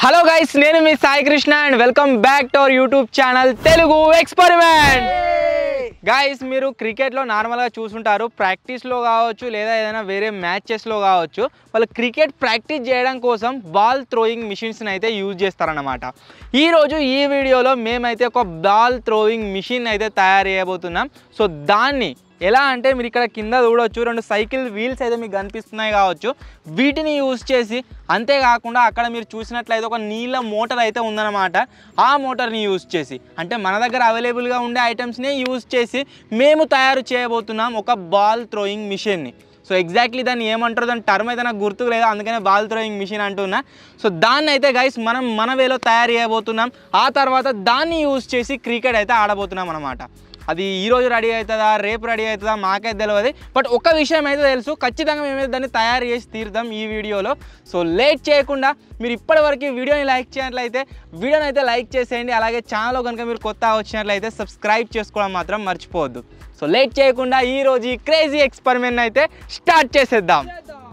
Hello guys నేను మీ Sai Krishna and welcome back to our YouTube channel Telugu experiment guys మీరు క్రికెట్లో నార్మల్గా చూసుంటారు ప్రాక్టీస్లో కావచ్చు లేదా ఏదైనా వేరే మ్యాచెస్లో కావచ్చు వాళ్ళు క్రికెట్ ప్రాక్టీస్ చేయడం కోసం బాల్ థ్రోయింగ్ మిషన్స్ని అయితే యూజ్ చేస్తారన్నమాట ఈరోజు ఈ వీడియోలో మేమైతే ఒక బాల్ థ్రోయింగ్ మిషన్ అయితే తయారు చేయబోతున్నాం సో దాన్ని ఎలా అంటే మీరు ఇక్కడ కింద చూడొచ్చు రెండు సైకిల్ వీల్స్ అయితే మీకు కనిపిస్తున్నాయి కావచ్చు వీటిని యూజ్ చేసి అంతేకాకుండా అక్కడ మీరు చూసినట్లయితే ఒక నీళ్ళ మోటార్ అయితే ఉందన్నమాట ఆ మోటార్ని యూజ్ చేసి అంటే మన దగ్గర అవైలబుల్గా ఉండే ఐటమ్స్ని యూజ్ చేసి మేము తయారు చేయబోతున్నాం ఒక బాల్ థ్రోయింగ్ మిషన్ని సో ఎగ్జాక్ట్లీ దాన్ని ఏమంటారు దాని టర్మ్ అయితే నాకు గుర్తుకు లేదు అందుకనే బాల్ థ్రోయింగ్ మిషన్ అంటున్నా సో దాన్ని అయితే గైస్ మనం మన వేలో తయారు చేయబోతున్నాం ఆ తర్వాత దాన్ని యూజ్ చేసి క్రికెట్ అయితే ఆడబోతున్నాం అనమాట అది ఈ రోజు రెడీ అవుతుందా రేపు రెడీ అవుతుందా మాకైతే తెలియదు బట్ ఒక విషయం అయితే తెలుసు ఖచ్చితంగా మేమైతే దాన్ని తయారు చేసి తీరుదాం ఈ వీడియోలో సో లేట్ చేయకుండా మీరు ఇప్పటివరకు వీడియోని లైక్ చేయనట్లయితే వీడియోని అయితే లైక్ చేసేయండి అలాగే ఛానల్లో కనుక మీరు కొత్త వచ్చినట్లయితే సబ్స్క్రైబ్ చేసుకోవడం మాత్రం మర్చిపోవద్దు సో లేట్ చేయకుండా ఈ రోజు ఈ క్రేజీ ఎక్స్పెరిమెంట్ అయితే స్టార్ట్ చేసేద్దాం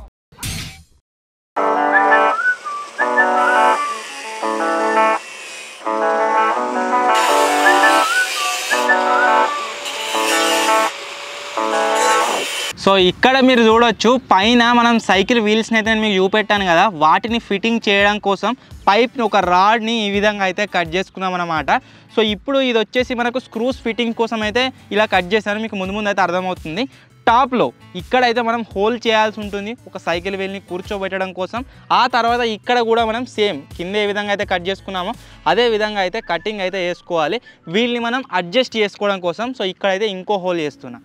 సో ఇక్కడ మీరు చూడొచ్చు పైన మనం సైకిల్ వీల్స్ని అయితే నేను మీకు చూపెట్టాను కదా వాటిని ఫిట్టింగ్ చేయడం కోసం పైప్ని ఒక రాడ్ని ఈ విధంగా అయితే కట్ చేసుకున్నాం అనమాట సో ఇప్పుడు ఇది వచ్చేసి మనకు స్క్రూస్ ఫిట్టింగ్ కోసం అయితే ఇలా కట్ చేశాను మీకు ముందు ముందు అయితే అర్థమవుతుంది టాప్లో ఇక్కడైతే మనం హోల్ చేయాల్సి ఉంటుంది ఒక సైకిల్ వీల్ని కూర్చోబెట్టడం కోసం ఆ తర్వాత ఇక్కడ కూడా మనం సేమ్ కింద ఏ విధంగా అయితే కట్ చేసుకున్నామో అదే విధంగా అయితే కటింగ్ అయితే వేసుకోవాలి వీళ్ళని మనం అడ్జస్ట్ చేసుకోవడం కోసం సో ఇక్కడైతే ఇంకో హోల్ చేస్తున్నా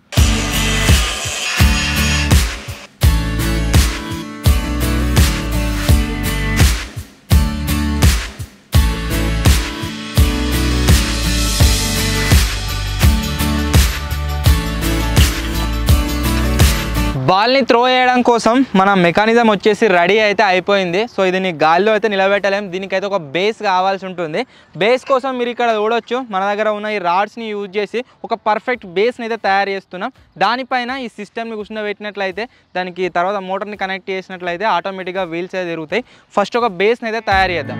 బాల్ని త్రో చేయడం కోసం మన మెకానిజం వచ్చేసి రెడీ అయితే అయిపోయింది సో దీన్ని గాల్లో అయితే నిలబెట్టలేం దీనికైతే ఒక బేస్ కావాల్సి ఉంటుంది బేస్ కోసం మీరు ఇక్కడ చూడొచ్చు మన దగ్గర ఉన్న ఈ రాడ్స్ని యూజ్ చేసి ఒక పర్ఫెక్ట్ బేస్ని అయితే తయారు చేస్తున్నాం దానిపైన ఈ సిస్టమ్ని కూర్చుండబెట్టినట్లయితే దానికి తర్వాత మోటార్ని కనెక్ట్ చేసినట్లయితే ఆటోమేటిక్గా వీల్స్ అయితే తిరుగుతాయి ఫస్ట్ ఒక బేస్ని అయితే తయారు చేద్దాం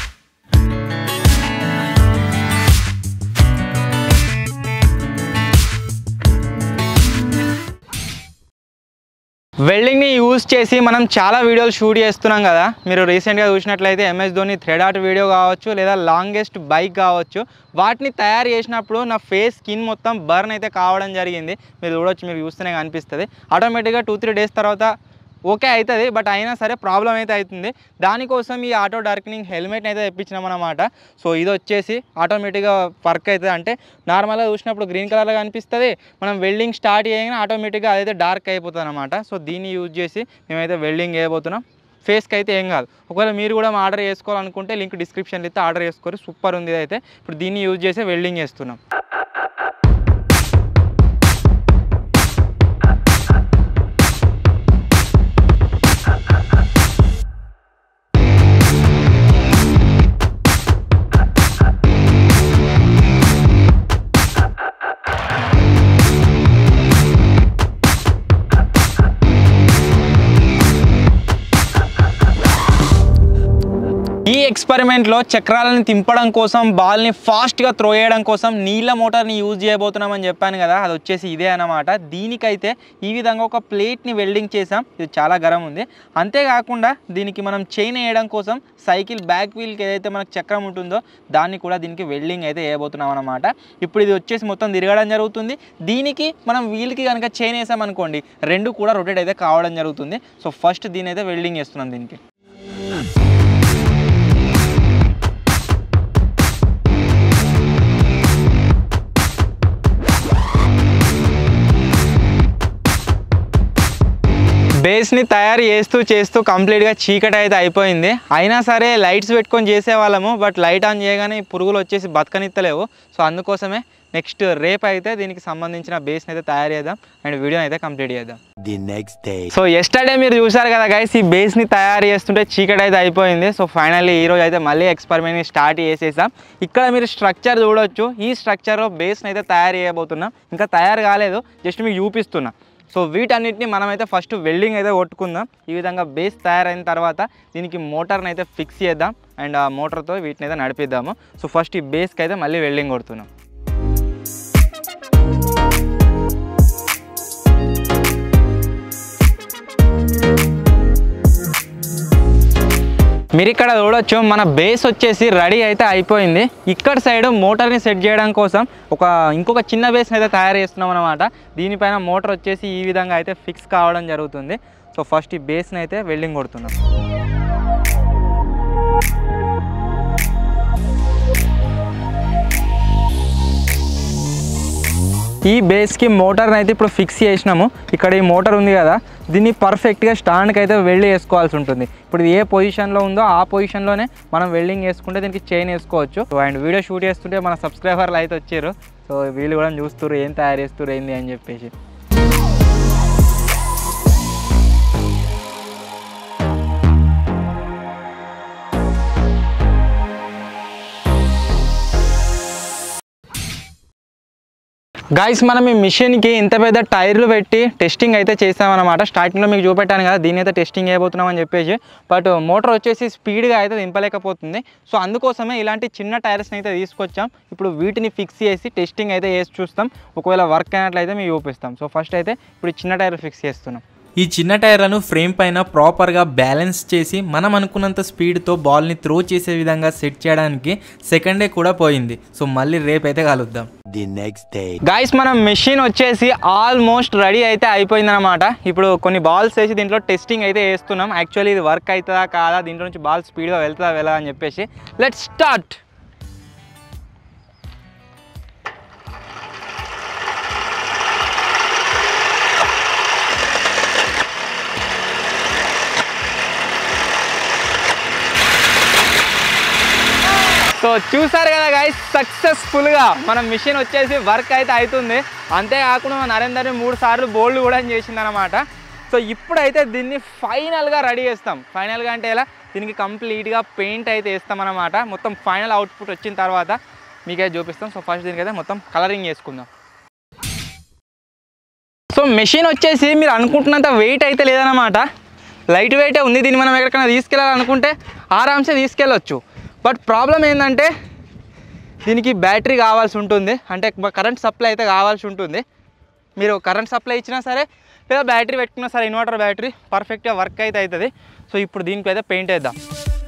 వెల్డింగ్ని యూజ్ చేసి మనం చాలా వీడియోలు షూట్ చేస్తున్నాం కదా మీరు రీసెంట్గా చూసినట్లయితే MS Dhoni thread art video కావచ్చు లేదా లాంగెస్ట్ బైక్ కావచ్చు వాటిని తయారు చేసినప్పుడు నా ఫేస్ స్కిన్ మొత్తం బర్న్ అయితే కావడం జరిగింది మీరు చూడొచ్చు మీరు చూస్తేనే కనిపిస్తుంది ఆటోమేటిక్గా టూ త్రీ డేస్ తర్వాత ఓకే అవుతుంది బట్ అయినా సరే ప్రాబ్లం అయితే అవుతుంది దానికోసం ఈ ఆటో డార్కనింగ్ హెల్మెట్ని అయితే తెప్పించినాం అనమాట సో ఇది వచ్చేసి ఆటోమేటిక్గా వర్క్ అవుతుంది అంటే నార్మల్గా చూసినప్పుడు గ్రీన్ కలర్లో కనిపిస్తుంది మనం వెల్డింగ్ స్టార్ట్ చేయగానే ఆటోమేటిక్గా అదైతే డార్క్ అయిపోతుంది అనమాట సో దీన్ని యూజ్ చేసి మేమైతే వెల్డింగ్ చేయబోతున్నాం ఫేస్కి అయితే ఏం కాదు ఒకవేళ మీరు కూడా ఆర్డర్ చేసుకోవాలనుకుంటే లింక్ డిస్క్రిప్షన్లో అయితే ఆర్డర్ చేసుకోరు సూపర్ ఉంది అయితే ఇప్పుడు దీన్ని యూజ్ చేసి వెల్డింగ్ చేస్తున్నాం ఈ ఎక్స్పెరిమెంట్లో చక్రాలను తింపడం కోసం బాల్ని ఫాస్ట్గా త్రో చేయడం కోసం నీళ్ళ మోటార్ని యూజ్ చేయబోతున్నామని చెప్పాను కదా అది వచ్చేసి ఇదే అన్నమాట దీనికైతే ఈ విధంగా ఒక ప్లేట్ని వెల్డింగ్ చేసాం ఇది చాలా గరం ఉంది అంతేకాకుండా దీనికి మనం చైన్ వేయడం కోసం సైకిల్ బ్యాక్ వీల్కి ఏదైతే మనకు చక్రం ఉంటుందో దాన్ని కూడా దీనికి వెల్డింగ్ అయితే వేయబోతున్నాం అనమాట ఇప్పుడు ఇది వచ్చేసి మొత్తం తిరగడం జరుగుతుంది దీనికి మనం వీల్కి కనుక చైన్ వేసామనుకోండి రెండు కూడా రొటేట్ అయితే కావడం జరుగుతుంది సో ఫస్ట్ దీని అయితే వెల్డింగ్ చేస్తున్నాం దీనికి బేస్ని తయారు చేస్తూ చేస్తూ కంప్లీట్గా చీకటి అయితే అయిపోయింది అయినా సరే లైట్స్ పెట్టుకొని చేసేవాళ్ళము బట్ లైట్ ఆన్ చేయగానే ఈ పురుగులు వచ్చేసి బతకనిత్తలేవు సో అందుకోసమే నెక్స్ట్ రేపు అయితే దీనికి సంబంధించిన బేస్ని అయితే తయారు చేద్దాం అండ్ వీడియోని అయితే కంప్లీట్ చేద్దాం the next day. So yesterday మీరు చూసారు కదా గైస్ ఈ బేస్ని తయారు చేస్తుంటే చీకటి అయితే అయిపోయింది సో ఫైనల్లీ ఈ రోజు అయితే మళ్ళీ ఎక్స్పెరిమెంట్ని స్టార్ట్ చేసేసాం ఇక్కడ మీరు స్ట్రక్చర్ చూడొచ్చు ఈ స్ట్రక్చర్లో బేస్ని అయితే తయారు చేయబోతున్నాం ఇంకా తయారు కాలేదు జస్ట్ మీకు చూపిస్తున్నా సో వీటన్నిటిని మనమైతే ఫస్ట్ వెల్డింగ్ అయితే కొట్టుకుందాం ఈ విధంగా బేస్ తయారైన తర్వాత దీనికి మోటార్ని అయితే ఫిక్స్ చేద్దాం అండ్ ఆ మోటార్తో వీటిని అయితే నడిపిద్దాము సో ఫస్ట్ ఈ బేస్కి అయితే మళ్ళీ వెల్డింగ్ కొడుతున్నాం మీరు ఇక్కడ చూడొచ్చు మన బేస్ వచ్చేసి రెడీ అయితే అయిపోయింది ఇక్కడ సైడ్ మోటార్ని సెట్ చేయడం కోసం ఒక ఇంకొక చిన్న బేస్ అయితే తయారు చేస్తున్నాం అనమాట దీనిపైన మోటార్ వచ్చేసి ఈ విధంగా అయితే ఫిక్స్ కావడం జరుగుతుంది సో ఫస్ట్ ఈ బేస్ని అయితే వెల్డింగ్ కొడుతున్నాం ఈ బేస్కి మోటార్ని అయితే ఇప్పుడు ఫిక్స్ చేసినాము ఇక్కడ ఈ మోటార్ ఉంది కదా దీన్ని పర్ఫెక్ట్గా స్టాండ్కి అయితే వెల్డ్ వేసుకోవాల్సి ఉంటుంది ఇప్పుడు ఇది ఏ పొజిషన్లో ఉందో ఆ పొజిషన్లోనే మనం వెల్డింగ్ వేసుకుంటే దీనికి చైన్ వేసుకోవచ్చు సో అండ్ వీడియో షూట్ చేస్తుంటే మన సబ్స్క్రైబర్లు అయితే వచ్చారు సో వీళ్ళు కూడా చూస్తారు ఏం తయారు చేస్తారు ఏంది అని చెప్పేసి గాయస్ మనం ఈ మిషన్కి ఇంత పెద్ద టైర్లు పెట్టి టెస్టింగ్ అయితే చేసామన్నమాట స్టార్టింగ్లో మీకు చూపెట్టాను కదా దీని అయితే టెస్టింగ్ చేయబోతున్నాం అని చెప్పేసి బట్ మోటార్ వచ్చేసి స్పీడ్గా అయితే దింపలేకపోతుంది సో అందుకోసమే ఇలాంటి చిన్న టైర్స్ని అయితే తీసుకొచ్చాం ఇప్పుడు వీటిని ఫిక్స్ చేసి టెస్టింగ్ అయితే చేసి చూస్తాం ఒకవేళ వర్క్ అయినట్లయితే మీకు చూపిస్తాం సో ఫస్ట్ అయితే ఇప్పుడు ఈ చిన్న టైర్ ఫిక్స్ చేస్తున్నాం ఈ చిన్న టైర్లను ఫ్రేమ్ పైన ప్రాపర్గా బ్యాలెన్స్ చేసి మనం అనుకున్నంత స్పీడ్తో బాల్ని త్రో చేసే విధంగా సెట్ చేయడానికి సెకండే కూడా పోయింది సో మళ్ళీ రేపైతే కలుద్దాం the next day. గాయస్ మన మెషిన్ వచ్చేసి ఆల్మోస్ట్ రెడీ అయితే అయిపోయిందన్నమాట ఇప్పుడు కొన్ని బాల్స్ వేసి దీంట్లో టెస్టింగ్ అయితే వేస్తున్నాం యాక్చువల్లీ ఇది వర్క్ అవుతుందా కాదా దీంట్లో నుంచి బాల్ స్పీడ్గా వెళ్తుందా వెళ్ళదా అని చెప్పేసి లెట్ స్టార్ట్ సో చూసారు కదా గైస్ సక్సెస్ఫుల్గా మన మిషన్ వచ్చేసి వర్క్ అయితే అవుతుంది అంతేకాకుండా మన నరేందర్ని మూడు సార్లు బోల్డ్ కూడా చేసింది అనమాట సో ఇప్పుడైతే దీన్ని ఫైనల్గా రెడీ చేస్తాం ఫైనల్గా అంటే ఎలా దీనికి కంప్లీట్గా పెయింట్ అయితే వేస్తాం అనమాట మొత్తం ఫైనల్ అవుట్పుట్ వచ్చిన తర్వాత మీకైతే చూపిస్తాం సో ఫస్ట్ దీనికైతే మొత్తం కలరింగ్ చేసుకుందాం సో మెషిన్ వచ్చేసి మీరు అనుకుంటున్నంత వెయిట్ అయితే లేదన్నమాట లైట్ వెయిటే ఉంది దీన్ని మనం ఎక్కడికైనా తీసుకెళ్ళాలనుకుంటే ఆరామ్సే తీసుకెళ్ళొచ్చు బట్ ప్రాబ్లం ఏంటంటే దీనికి బ్యాటరీ కావాల్సి ఉంటుంది అంటే కరెంట్ సప్లై అయితే కావాల్సి ఉంటుంది మీరు కరెంట్ సప్లై ఇచ్చినా సరే లేదా బ్యాటరీ పెట్టుకున్నా సరే ఇన్వర్టర్ బ్యాటరీ పర్ఫెక్ట్గా వర్క్ అయితే అవుతుంది సో ఇప్పుడు దీనికి అయితే పెయింట్ వేద్దాం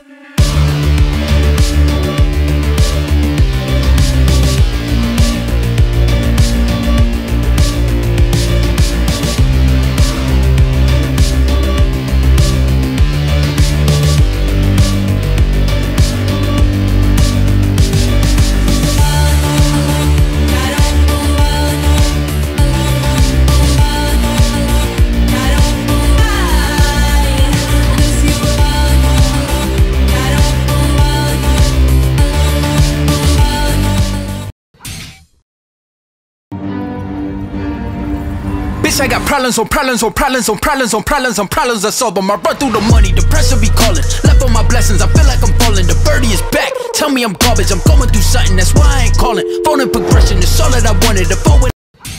Bitch, I got problems on problems on problems on problems on problems on problems I solve them. I run through the money, the pressure be calling. Left on my blessings, I feel like I'm falling. The birdie is back. Tell me I'm garbage, I'm going through something, that's why I ain't calling. Phone and progression is all that I wanted. The phone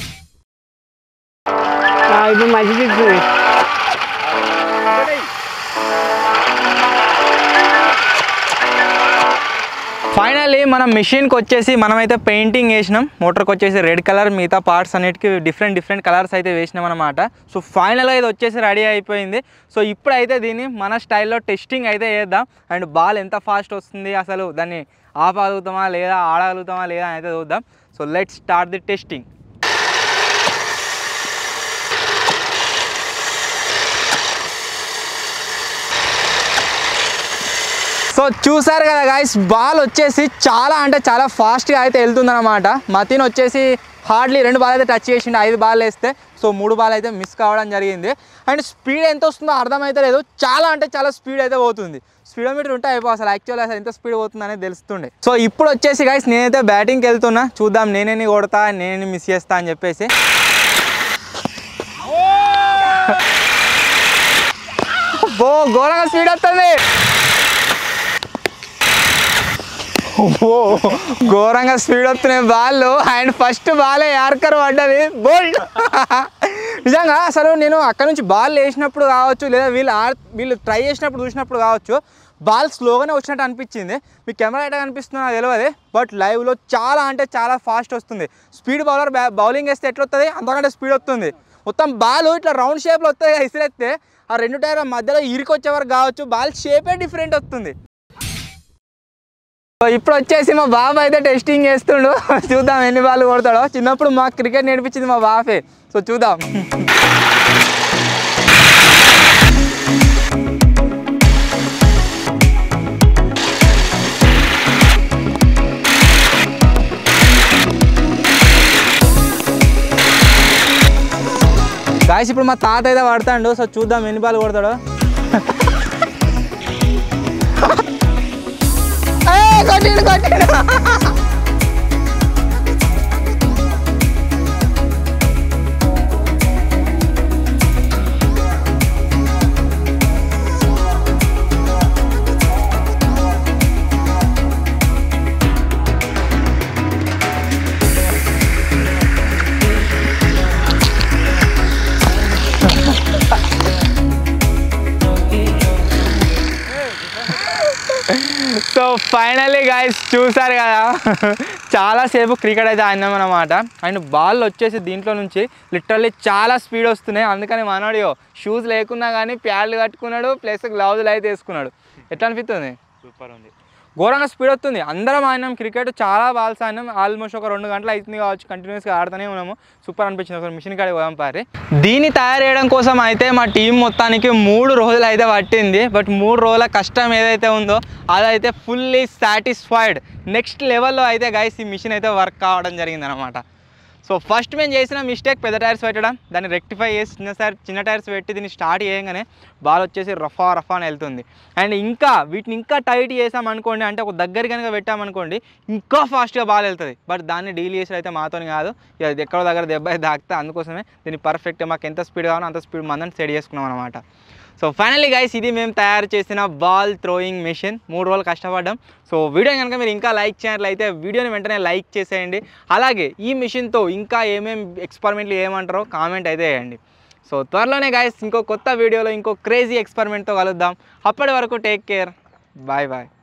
ఇది మంచిది finally మన మిషన్కి వచ్చేసి మనమైతే painting వేసినాం మోటార్కి వచ్చేసి red colour మిగతా పార్ట్స్ అన్నిటికీ డిఫరెంట్ డిఫరెంట్ కలర్స్ అయితే వేసినాం అనమాట సో ఫైనల్గా ఇది వచ్చేసి రెడీ అయిపోయింది సో ఇప్పుడైతే దీన్ని మన స్టైల్లో టెస్టింగ్ అయితే చేద్దాం అండ్ బాల్ ఎంత ఫాస్ట్ వస్తుంది అసలు దాన్ని ఆపగలుగుతామా లేదా ఆడగలుగుతామా లేదా అని అయితే చూద్దాం so let start the testing so చూసారు కదా గాయస్ బాల్ వచ్చేసి చాలా అంటే చాలా ఫాస్ట్గా అయితే వెళ్తుందన్నమాట మతిన్ వచ్చేసి హార్డ్లీ రెండు బాల్ అయితే టచ్ చేసిండు ఐదు బాల్ వేస్తే సో మూడు బాల్ అయితే మిస్ కావడం జరిగింది అండ్ స్పీడ్ ఎంత వస్తుందో అర్థమైతే లేదు చాలా అంటే చాలా స్పీడ్ అయితే పోతుంది స్పీడోమీటర్ ఉంటే అయిపో అసలు యాక్చువల్ అసలు ఎంత స్పీడ్ పోతుంది అనేది తెలుస్తుండే సో ఇప్పుడు వచ్చేసి గాయస్ నేనైతే బ్యాటింగ్కి వెళ్తున్నా చూద్దాం నేనేని కొడతా నేనేని మిస్ చేస్తా అని చెప్పేసి బో ఘోరంగా స్పీడ్ వస్తుంది ఓ ఘోరంగా స్పీడ్ వస్తున్నాయి బాల్ అండ్ ఫస్ట్ బాలే యార్కర్ పడ్డది బోల్డ్ నిజంగా అసలు నేను అక్కడ నుంచి బాల్ వేసినప్పుడు కావచ్చు లేదా వీళ్ళు ఆడ వీళ్ళు ట్రై చేసినప్పుడు చూసినప్పుడు కావచ్చు బాల్ స్లోగానే వచ్చినట్టు అనిపించింది మీ కెమెరా ఎట్లా కనిపిస్తుందో నాకు తెలియదు బట్ లైవ్లో చాలా అంటే చాలా ఫాస్ట్ వస్తుంది స్పీడ్ బౌలర్ బౌలింగ్ వేస్తే ఎట్లా వస్తుంది అంతకంటే స్పీడ్ వస్తుంది మొత్తం బాల్ ఇట్లా రౌండ్ షేప్లో వస్తుంది కదా ఇసిరేస్తే ఆ రెండు టైర్ మధ్యలో ఇరికొచ్చే వరకు కావచ్చు బాల్ షేపే డిఫరెంట్ వస్తుంది సో ఇప్పుడు వచ్చేసి మా బాబు అయితే టెస్టింగ్ చేస్తుండు చూద్దాం ఎన్ని బాల్ కొడతాడో చిన్నప్పుడు మాకు క్రికెట్ నేర్పించింది మా బాబే సో చూద్దాం గాయస్ ఇప్పుడు మా తాత అయితే పడతాడు సో చూద్దాం ఎన్ని బాల్ కొడతాడో ఏయ్, కొట్టిండు కొట్టిండు సో ఫైనల్లీ గాయస్ చూసారు కదా చాలాసేపు క్రికెట్ అయితే ఆడినాం అనమాట అండ్ బాల్ వచ్చేసి దీంట్లో నుంచి లిటరల్లీ చాలా స్పీడ్ వస్తున్నాయి అందుకని మనోడు షూస్ లేకున్నా కానీ ప్యాడ్లు కట్టుకున్నాడు ప్లస్ గ్లౌజులు అయితే వేసుకున్నాడు ఎట్లా అనిపిస్తుంది సూపర్ ఉంది ఘోరంగా స్పీడ్ వస్తుంది అందరం ఆడినాం క్రికెట్ చాలా బాల్స్ ఆడినాం ఆల్మోస్ట్ ఒక రెండు గంటలు అవుతుంది కావచ్చు కంటిన్యూస్గా ఆడుతూనే ఉన్నాము సూపర్ అనిపించింది ఒక మిషన్ కాడికి పోదాం పారి దీన్ని తయారు చేయడం కోసం అయితే మా టీం మొత్తానికి మూడు రోజులు అయితే పట్టింది బట్ మూడు రోజుల కష్టం ఏదైతే ఉందో అదైతే ఫుల్లీ సాటిస్ఫైడ్ నెక్స్ట్ లెవెల్లో అయితే గైస్ ఈ మిషన్ అయితే వర్క్ కావడం జరిగింది అనమాట సో ఫస్ట్ మేము చేసిన మిస్టేక్ పెద్ద టైర్స్ పెట్టడం దాన్ని రెక్టిఫై చేసి చిన్న సార్ చిన్న టైర్స్ పెట్టి దీన్ని స్టార్ట్ చేయగానే బాల్ వచ్చేసి రఫా రఫా అని వెళ్తుంది అండ్ ఇంకా వీటిని ఇంకా టైట్ చేసామనుకోండి అంటే ఒక దగ్గర కనుక పెట్టామనుకోండి ఇంకా ఫాస్ట్గా బాల్ వెళ్తుంది బట్ దాన్ని డీల్ చేసి అయితే మాతోని కాదు ఇక అది ఎక్కడో దగ్గర దెబ్బ అయితే తాకితే అందుకోసమే దీన్ని పర్ఫెక్ట్ మాకు ఎంత స్పీడ్ కావాలో అంత స్పీడ్ మందని సెట్ చేసుకున్నాం అనమాట సో ఫైనల్లీ గైస్ ఇది మేము తయారు చేసిన బాల్ థ్రోయింగ్ మెషిన్ మూడు రోజులు కష్టపడ్డాం సో వీడియో కనుక మీరు ఇంకా లైక్ చేయనట్లయితే వీడియోని వెంటనే లైక్ చేసేయండి అలాగే ఈ మిషన్తో ఇంకా ఏమేమి ఎక్స్పెరిమెంట్లు ఏమంటారో కామెంట్ అయితే వేయండి సో త్వరలోనే గైస్ ఇంకో కొత్త వీడియోలో ఇంకో క్రేజీ ఎక్స్పెరిమెంట్తో కలుద్దాం అప్పటి వరకు టేక్ కేర్ బాయ్ బాయ్